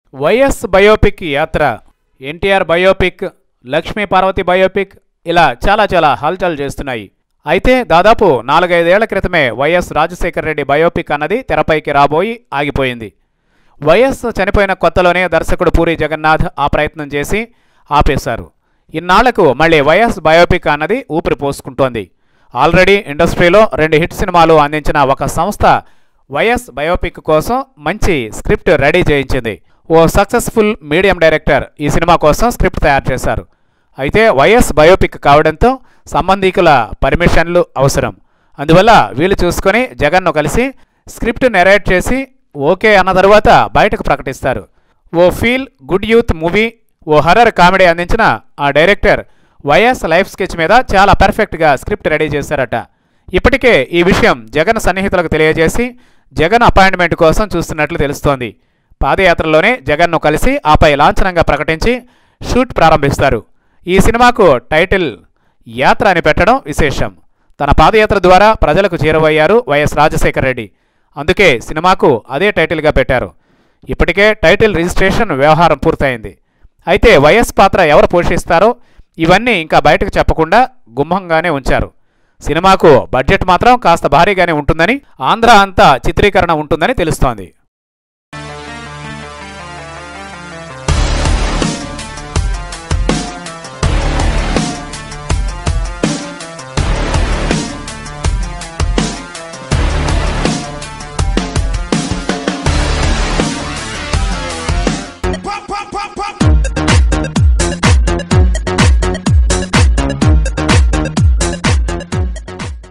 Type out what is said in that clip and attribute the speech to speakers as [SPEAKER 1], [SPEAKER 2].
[SPEAKER 1] YS biopic Yatra NTR biopic Lakshmi Parvathi biopic ఇలా చాలా చాలా హల్చల్ చేస్తున్నాయి అయితే దాదాపు నాలుగైదేళ్ల క్రితమే వైఎస్ రాజశేఖర రెడ్డి బయోపిక్ అన్నది తెరపైకి రాబోయి ఆగిపోయింది వైఎస్ చనిపోయిన కొత్తలోనే దర్శకుడు పూరి జగన్నాథ్ ఆ ప్రయత్నం చేసి ఆపేశారు ఇన్నాళ్లకు మళ్ళీ వైఎస్ బయోపిక్ అన్నది ఊపిరి పోసుకుంటోంది ఆల్రెడీ ఇండస్ట్రీలో రెండు హిట్ సినిమాలు అందించిన ఒక సంస్థ వైఎస్ బయోపిక్ కోసం మంచి స్క్రిప్ట్ రెడీ చేయించింది ఓ సక్సెస్ఫుల్ మీడియం డైరెక్టర్ ఈ సినిమా కోసం స్క్రిప్ట్ తయారు చేశారు అయితే వైఎస్ బయోపిక్ కావడంతో సంబంధికుల పర్మిషన్లు అవసరం అందువల్ల వీళ్ళు చూసుకొని జగన్ను కలిసి స్క్రిప్ట్ నెరేట్ చేసి ఓకే అన్న తరువాత బయటకు ప్రకటిస్తారు ఓ ఫీల్ గుడ్ యూత్ మూవీ ఓ హర్రర్ కామెడీ అందించిన ఆ డైరెక్టర్ వైఎస్ లైఫ్ స్కెచ్ మీద చాలా పర్ఫెక్ట్గా స్క్రిప్ట్ రెడీ చేశారట ఇప్పటికే ఈ విషయం జగన్ సన్నిహితులకు తెలియజేసి జగన్ అపాయింట్మెంట్ కోసం చూస్తున్నట్లు తెలుస్తోంది పాదయాత్రలోనే జగన్ను కలిసి ఆపై లాంఛనంగా ప్రకటించి షూట్ ప్రారంభిస్తారు ఈ సినిమాకు టైటిల్ యాత్ర అని పెట్టడం విశేషం తన పాదయాత్ర ద్వారా ప్రజలకు చేరువయ్యారు వైఎస్ రాజశేఖర రెడ్డి అందుకే సినిమాకు అదే టైటిల్గా పెట్టారు ఇప్పటికే టైటిల్ రిజిస్ట్రేషన్ వ్యవహారం పూర్తయింది అయితే వైఎస్ పాత్ర ఎవరు పోషిస్తారో ఇవన్నీ ఇంకా బయటకు చెప్పకుండా గుమ్మంగానే ఉంచారు సినిమాకు బడ్జెట్ మాత్రం కాస్త భారీగానే ఉంటుందని ఆంధ్ర అంతా చిత్రీకరణ ఉంటుందని తెలుస్తోంది